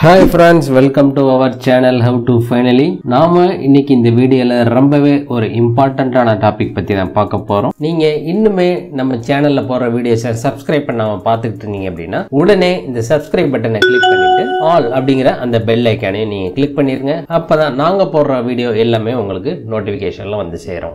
hi friends welcome to our channel how to finally நாம இன்னைக்கு இந்த வீடியோல ரொம்பவே ஒரு இம்பார்ட்டண்ட்டான டாபிக் பத்தி தான் பார்க்க போறோம் நீங்க இன்னுமே நம்ம சேனல்ல போற வீடியோஸை சப்ஸ்கிரைப் பண்ணாம பார்த்துக்கிட்டு இருந்தீங்க அப்படின்னா உடனே இந்த சப்ஸ்கிரைப் பட்டனை கிளிக் பண்ணிட்டு ஆல் அப்படிங்கிற அந்த பெல் ஐக்கானையும் நீங்க கிளிக் பண்ணிருங்க அப்பதான் நாங்க போடுற வீடியோ எல்லாமே உங்களுக்கு நோட்டிபிகேஷன்ல வந்து சேரும்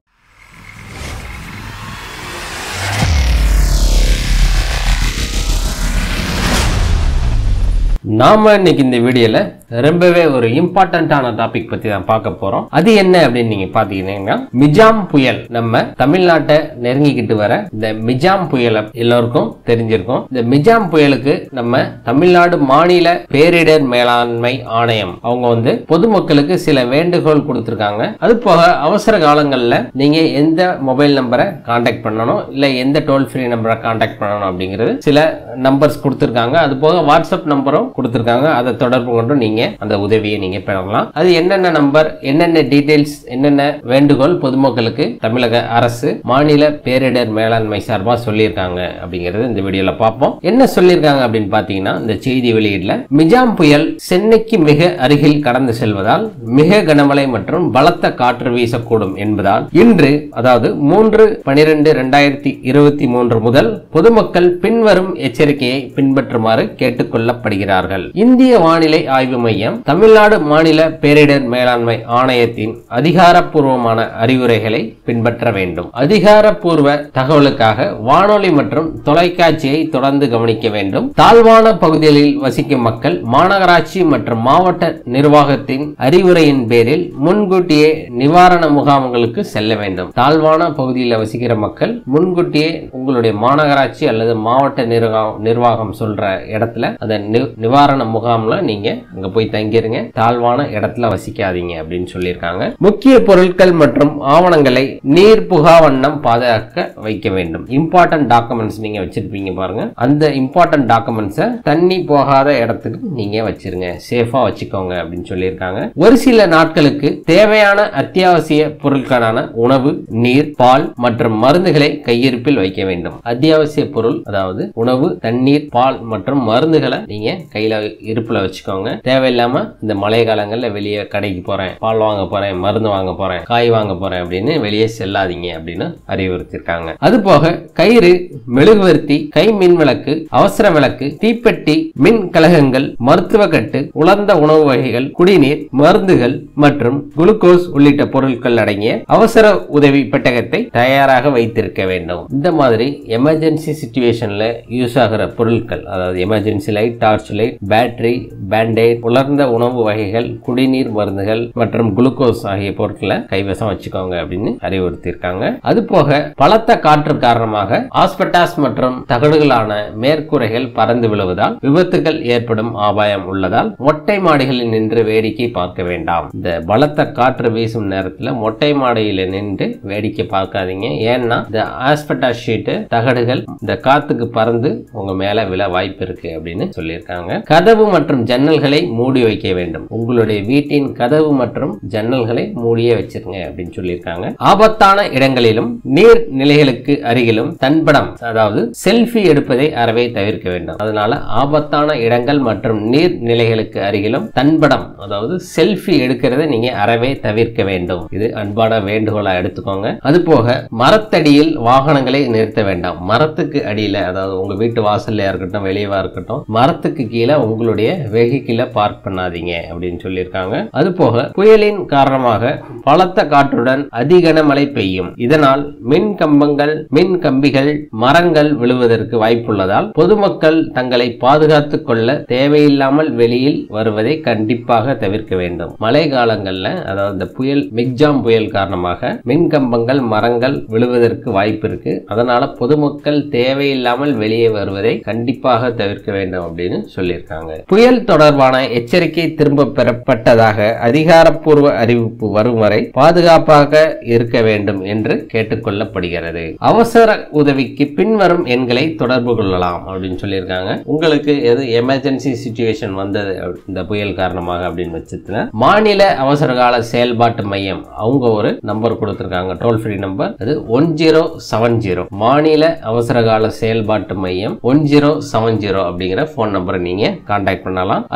நாம இன்னைக்கு இந்த வீடியோல ரொம்பவே ஒரு இம்பார்ட்டன்டான டாபிக் பத்தி தான் பார்க்க போறோம் அது என்ன அப்படின்னு நீங்க பாத்தீங்கன்னா மிஜாம் புயல் நம்ம தமிழ்நாட்டை நெருங்கிக்கிட்டு வர இந்த மிஜாம் புயலை எல்லோருக்கும் தெரிஞ்சிருக்கும் இந்த மிஜாம் புயலுக்கு நம்ம தமிழ்நாடு மாநில பேரிடர் மேலாண்மை ஆணையம் அவங்க வந்து பொதுமக்களுக்கு சில வேண்டுகோள் கொடுத்திருக்காங்க அது போக அவசர காலங்கள்ல நீங்க எந்த மொபைல் நம்பரை காண்டாக்ட் பண்ணணும் இல்ல எந்த டோல் ஃப்ரீ நம்பரை காண்டாக்ட் பண்ணணும் அப்படிங்கிறது சில நம்பர்ஸ் கொடுத்திருக்காங்க அது போக வாட்ஸ்அப் நம்பரும் கொடுத்திருக்காங்க அதை தொடர்பு கொண்டு நீங்க அந்த உதவியை நீங்க பெறலாம் அது என்னென்ன நம்பர் என்னென்ன டீடைல்ஸ் என்னென்ன வேண்டுகோள் பொதுமக்களுக்கு தமிழக அரசு மாநில பேரிடர் மேலாண்மை சார்பா சொல்லியிருக்காங்க அப்படிங்கறது இந்த வீடியோல பார்ப்போம் என்ன சொல்லியிருக்காங்க அப்படின்னு பாத்தீங்கன்னா இந்த செய்தி வெளியீடுல மிஜாம் புயல் சென்னைக்கு மிக அருகில் கடந்து செல்வதால் மிக கனமழை மற்றும் பலத்த காற்று வீசக்கூடும் என்பதால் இன்று அதாவது மூன்று பனிரெண்டு இரண்டாயிரத்தி இருபத்தி மூன்று முதல் பொதுமக்கள் பின்வரும் எச்சரிக்கையை பின்பற்றுமாறு கேட்டுக்கொள்ளப்படுகிறார்கள் இந்திய வானிலை ஆய்வு மையம் தமிழ்நாடு மாநில பேரிடர் மேலாண்மை ஆணையத்தின் அதிகாரப்பூர்வமான அறிவுரைகளை பின்பற்ற வேண்டும் அதிகாரப்பூர்வ தகவலுக்காக வானொலி மற்றும் தொலைக்காட்சியை தொடர்ந்து கவனிக்க வேண்டும் தாழ்வான பகுதிகளில் வசிக்கும் மக்கள் மாநகராட்சி மற்றும் மாவட்ட நிர்வாகத்தின் அறிவுரையின் பேரில் முன்கூட்டியே நிவாரண முகாம்களுக்கு செல்ல வேண்டும் தாழ்வான பகுதியில் வசிக்கிற மக்கள் முன்கூட்டியே உங்களுடைய மாநகராட்சி அல்லது மாவட்ட நிர்வாகம் நிர்வாகம் சொல்ற இடத்துல அந்த நி- நிவாரண முகாம்ல நீங்க அங்க போய் தங்கிருங்க தாழ்வான இடத்துல வசிக்காதீங்க அப்படின்னு சொல்லியிருக்காங்க முக்கிய பொருட்கள் மற்றும் ஆவணங்களை நீர் புகா வண்ணம் பாதுகாக்க வைக்க வேண்டும் இம்பார்ட்டன்ட் டாக்குமெண்ட்ஸ் நீங்க வச்சிருப்பீங்க பாருங்க அந்த இம்பார்ட்டன்ட் டாக்குமெண்ட்ஸை தண்ணி போகாத இடத்துக்கு நீங்க வச்சிருங்க சேஃபா வச்சுக்கோங்க அப்படின்னு சொல்லியிருக்காங்க ஒரு சில நாட்களுக்கு தேவையான அத்தியாவசிய பொருட்களான உணவு நீர் பால் மற்றும் மருந்துகளை கையிருப்பில் வைக்க வேண்டும் அத்தியாவசிய பொருள் அதாவது உணவு தண்ணீர் பால் மற்றும் மருந்துகளை நீங்க கையில இருப்புல வச்சுக்கோங்க தேவையில்லாம இந்த மழை காலங்கள்ல வெளியே கடைக்கு போறேன் பால் வாங்க போறேன் மருந்து வாங்க போறேன் காய் வாங்க போறேன் அப்படின்னு வெளியே செல்லாதீங்க அப்படின்னு அறிவுறுத்திருக்காங்க அது போக கயிறு மெழுகுவர்த்தி கை மின் விளக்கு அவசர விளக்கு தீப்பெட்டி மின் கலகங்கள் மருத்துவ கட்டு உலர்ந்த உணவு வகைகள் குடிநீர் மருந்துகள் மற்றும் குளுக்கோஸ் உள்ளிட்ட பொருட்கள் அடங்கிய அவசர உதவி பெட்டகத்தை தயாராக வைத்திருக்க வேண்டும் இந்த மாதிரி எமர்ஜென்சி சுச்சுவேஷன்ல யூஸ் ஆகிற பொருட்கள் அதாவது emergency light torch light battery bandaid உலர்ந்த உணவு வகைகள் குடிநீர் மருந்துகள் மற்றும் குளுக்கோஸ் ஆகிய பொருட்களை கைவசம் வச்சுக்கோங்க அப்படின்னு அறிவுறுத்தியிருக்காங்க அது போக பலத்த காற்று காரணமாக ஆஸ்பெட்டாஸ் மற்றும் தகடுகளான மேற்கூரைகள் பறந்து விழுவதால் விபத்துகள் ஏற்படும் அபாயம் உள்ளதால் மொட்டை மாடிகளில் நின்று வேடிக்கை பார்க்க வேண்டாம் இந்த பலத்த காற்று வீசும் நேரத்துல மொட்டை மாடியில நின்று வேடிக்கை பார்க்காதீங்க ஏன்னா இந்த ஆஸ்பெட்டாஸ் ஷீட்டு தகடுகள் இந்த காத்துக்கு பறந்து உங்க மேல விழ வாய்ப்பு இருக்கு அப்படின்னு சொல்லியிருக்காங்க கதவு மற்றும் ஜன்னல்களை மூடி வைக்க வேண்டும் உங்களுடைய வீட்டின் கதவு மற்றும் ஜன்னல்களை மூடியே வச்சிருங்க அப்படின்னு சொல்லியிருக்காங்க ஆபத்தான இடங்களிலும் நீர் நிலைகளுக்கு அருகிலும் தன்படம் அதாவது செல்ஃபி எடுப்பதை அறவே தவிர்க்க வேண்டும் அதனால ஆபத்தான இடங்கள் மற்றும் நீர் நிலைகளுக்கு அருகிலும் தன்படம் அதாவது செல்ஃபி எடுக்கிறதை நீங்க அறவே தவிர்க்க வேண்டும் இது அன்பான வேண்டுகோளா எடுத்துக்கோங்க அது போக மரத்தடியில் வாகனங்களை நிறுத்த வேண்டாம் மரத்துக்கு அடியில அதாவது உங்க வீட்டு வாசல்ல இருக்கட்டும் வெளியவா இருக்கட்டும் மரத்துக்கு கீழே உங்களுடைய வெஹிக்கிள பார்க் பண்ணாதீங்க அப்படின்னு சொல்லியிருக்காங்க அது போக புயலின் காரணமாக பலத்த காற்றுடன் அதிகனமழை பெய்யும் இதனால் மின் கம்பங்கள் மின் கம்பிகள் மரங்கள் விழுவதற்கு வாய்ப்புள்ளதால் பொதுமக்கள் தங்களை பாதுகாத்துக் கொள்ள தேவையில்லாமல் வெளியில் வருவதை கண்டிப்பாக தவிர்க்க வேண்டும் மழை காலங்கள்ல அதாவது இந்த புயல் மிக்ஜாம் புயல் காரணமாக மின் கம்பங்கள் மரங்கள் விழுவதற்கு வாய்ப்பு இருக்கு அதனால பொதுமக்கள் தேவையில்லாமல் வெளியே வருவதை கண்டிப்பாக தவிர்க்க வேண்டும் அப்படின்னு சொல்லியிருக்காங்க புயல் தொடர்பான எச்சரிக்கை திரும்ப பெறப்பட்டதாக அதிகாரப்பூர்வ அறிவிப்பு வரும் வரை பாதுகாப்பாக இருக்க வேண்டும் என்று கேட்டுக்கொள்ளப்படுகிறது அவசர உதவிக்கு பின்வரும் எண்களை தொடர்பு கொள்ளலாம் அப்படின்னு சொல்லியிருக்காங்க உங்களுக்கு எது எமர்ஜென்சி சுச்சுவேஷன் வந்தது அப்படி- இந்த புயல் காரணமாக அப்படின்னு பட்சத்துல மாநில அவசரகால செயல்பாட்டு மையம் அவங்க ஒரு நம்பர் கொடுத்திருக்காங்க டோல் ஃப்ரீ நம்பர் அது ஒன் ஜீரோ செவன் ஜீரோ மாநில அவசரகால செயல்பாட்டு மையம் ஒன் ஜீரோ செவன் ஜீரோ அப்படிங்கிற ஃபோன் நம்பரை நீங்க கான்டாக்ட் பண்ணலாம் அது போக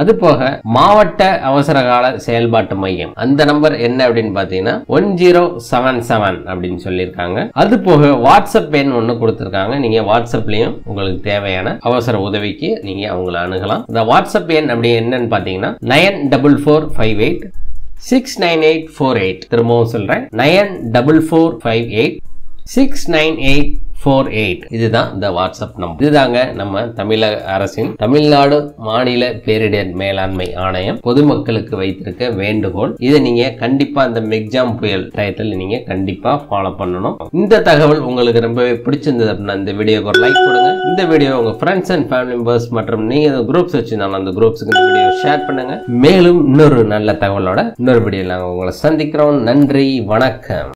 மாவட்ட அவசர கால செயல்பாட்டு மையம் அந்த நம்பர் என்ன அப்படின்னு பாத்தீங்கன்னா ஒன் ஜீரோ செவன் செவன் அப்படின்னு சொல்லியிருக்காங்க அது போக வாட்ஸ்அப் எண் ஒன்று கொடுத்துருக்காங்க நீங்க வாட்ஸ்அப்லயும் உங்களுக்கு தேவையான அவசர உதவிக்கு நீங்க அவங்கள அணுகலாம் இந்த வாட்ஸ்அப் எண் அப்படி என்னன்னு பாத்தீங்கன்னா nine double four five eight six nine eight four eight திரும்பவும் சொல்றேன் nine double four five eight six nine eight four eight இதுதான் இந்த வாட்ஸ்அப் நம்பர் இதுதாங்க நம்ம தமிழக அரசின் தமிழ்நாடு மாநில பேரிடர் மேலாண்மை ஆணையம் பொதுமக்களுக்கு வைத்திருக்க வேண்டுகோள் இதை நீங்க கண்டிப்பா இந்த மெக்ஜாம் புயல் டயத்தில் நீங்க கண்டிப்பா ஃபாலோ பண்ணணும் இந்த தகவல் உங்களுக்கு ரொம்பவே பிடிச்சிருந்தது அப்படின்னா இந்த வீடியோக்கு ஒரு லைக் கொடுங்க இந்த வீடியோ உங்க ஃப்ரெண்ட்ஸ் அண்ட் ஃபேமிலி மெம்பர்ஸ் மற்றும் நீங்க குரூப்ஸ் வச்சிருந்தாலும் அந்த குரூப்ஸுக்கு இந்த வீடியோ ஷேர் பண்ணுங்க மேலும் இன்னொரு நல்ல தகவலோட இன்னொரு வீடியோ நாங்கள் உங்களை சந்திக்கிறோம் நன்றி வணக்கம்